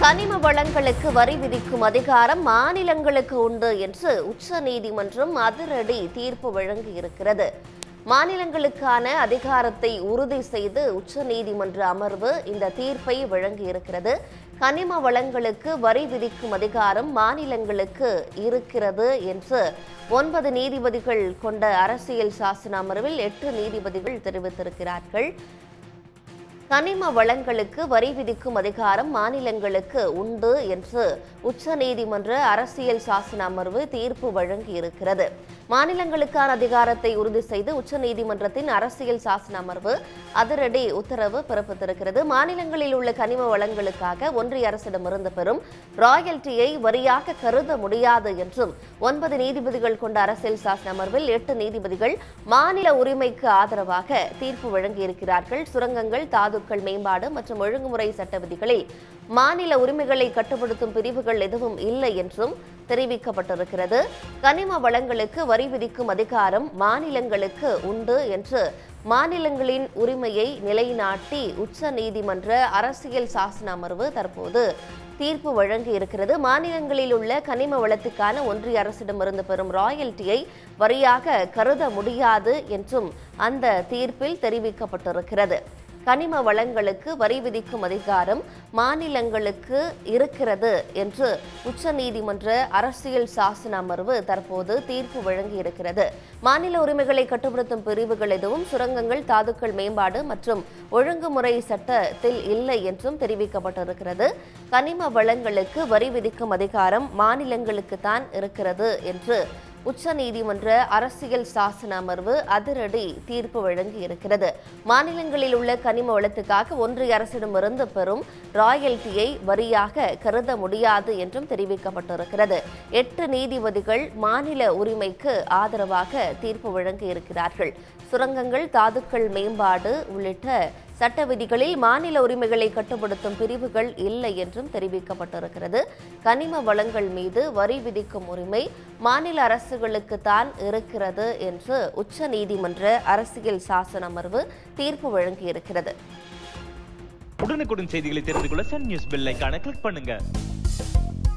கனிம வளங்களுக்கு வரி விதிக்கும் அதிகாரம் மாநிலங்களுக்கு உண்டு என்று உச்சநீதிமன்றம் அதிரடி தீர்ப்பு வழங்கியிருக்கிறது மாநிலங்களுக்கான அதிகாரத்தை உறுதி செய்து உச்சநீதிமன்ற அமர்வு இந்த தீர்ப்பை வழங்கியிருக்கிறது கனிம வளங்களுக்கு வரி விதிக்கும் அதிகாரம் மாநிலங்களுக்கு இருக்கிறது என்று ஒன்பது நீதிபதிகள் கொண்ட அரசியல் சாசன அமர்வில் எட்டு நீதிபதிகள் தெரிவித்திருக்கிறார்கள் கனிம வளங்களுக்கு வரி விதிக்கும் அதிகாரம் மாநிலங்களுக்கு உண்டு என்று உச்சநீதிமன்ற அரசியல் சாசன அமர்வு தீர்ப்பு வழங்கியிருக்கிறது மாநிலங்களுக்கான அதிகாரத்தை உறுதி செய்து உச்சநீதிமன்றத்தின் அரசியல் சாசன அமர்வு அதிரடி உத்தரவு பிறப்பித்திருக்கிறது மாநிலங்களில் உள்ள கனிம வளங்களுக்காக ஒன்றிய அரசிடமிருந்து பெறும் ராயல்டியை வரியாக கருத முடியாது என்றும் ஒன்பது நீதிபதிகள் கொண்ட அரசியல் சாசன அமர்வில் எட்டு நீதிபதிகள் மாநில உரிமைக்கு ஆதரவாக தீர்ப்பு வழங்கியிருக்கிறார்கள் சுரங்கங்கள் தாதுக்கள் மேம்பாடு மற்றும் ஒழுங்குமுறை சட்ட விதிகளில் மாநில உரிமைகளை கட்டுப்படுத்தும் பிரிவுகள் எதுவும் இல்லை என்றும் தெரிவிக்கப்பட்டிருக்கிறது கனிம வளங்களுக்கு வரி விதிக்கும் அதிகாரம் மாநிலங்களுக்கு உண்டு என்று மாநிலங்களின் உரிமையை நிலைநாட்டி உச்ச நீதிமன்ற அரசியல் சாசன அமர்வு தற்போது தீர்ப்பு வழங்கி இருக்கிறது மாநிலங்களில் உள்ள கனிம வளத்துக்கான ஒன்றிய அரசிடமிருந்து பெறும் ராயல்டியை வரியாக கருத முடியாது என்றும் அந்த தீர்ப்பில் தெரிவிக்கப்பட்டிருக்கிறது கனிம வளங்களுக்கு வரி விதிக்கும் அதிகாரம் மாநிலங்களுக்கு இருக்கிறது என்று உச்சநீதிமன்ற அரசியல் சாசன அமர்வு தற்போது தீர்ப்பு வழங்கியிருக்கிறது மாநில உரிமைகளை கட்டுப்படுத்தும் பிரிவுகள் எதுவும் சுரங்கங்கள் தாதுக்கள் மேம்பாடு மற்றும் ஒழுங்குமுறை சட்டத்தில் இல்லை என்றும் தெரிவிக்கப்பட்டிருக்கிறது கனிம வளங்களுக்கு வரி விதிக்கும் அதிகாரம் மாநிலங்களுக்கு தான் இருக்கிறது என்று உச்சநீதிமன்ற அரசியல் சாசன அமர்வு அதிரடி தீர்ப்பு வழங்கியிருக்கிறது மாநிலங்களில் உள்ள கனிம வளத்துக்காக ஒன்றிய அரசிடமிருந்து பெறும் ராயல்டியை வரியாக கருத முடியாது என்றும் தெரிவிக்கப்பட்டிருக்கிறது எட்டு நீதிபதிகள் மாநில உரிமைக்கு ஆதரவாக தீர்ப்பு வழங்கியிருக்கிறார்கள் சுரங்கங்கள் தாதுக்கள் மேம்பாடு உள்ளிட்ட சட்ட விதிகளில் மாநில உரிமைகளை கட்டுப்படுத்தும் பிரிவுகள் இல்லை என்றும் தெரிவிக்கப்பட்டிருக்கிறது கனிம வளங்கள் மீது வரி விதிக்கும் உரிமை மாநில அரசுகளுக்கு தான் இருக்கிறது என்று உச்ச நீதிமன்ற அரசியல் சாசன அமர்வு தீர்ப்பு வழங்கியிருக்கிறது உடனுக்குடன் செய்திகளை தெரிந்து கொள்ள சன் நியூஸ் பெல் ஐகானை கிளிக் பண்ணுங்க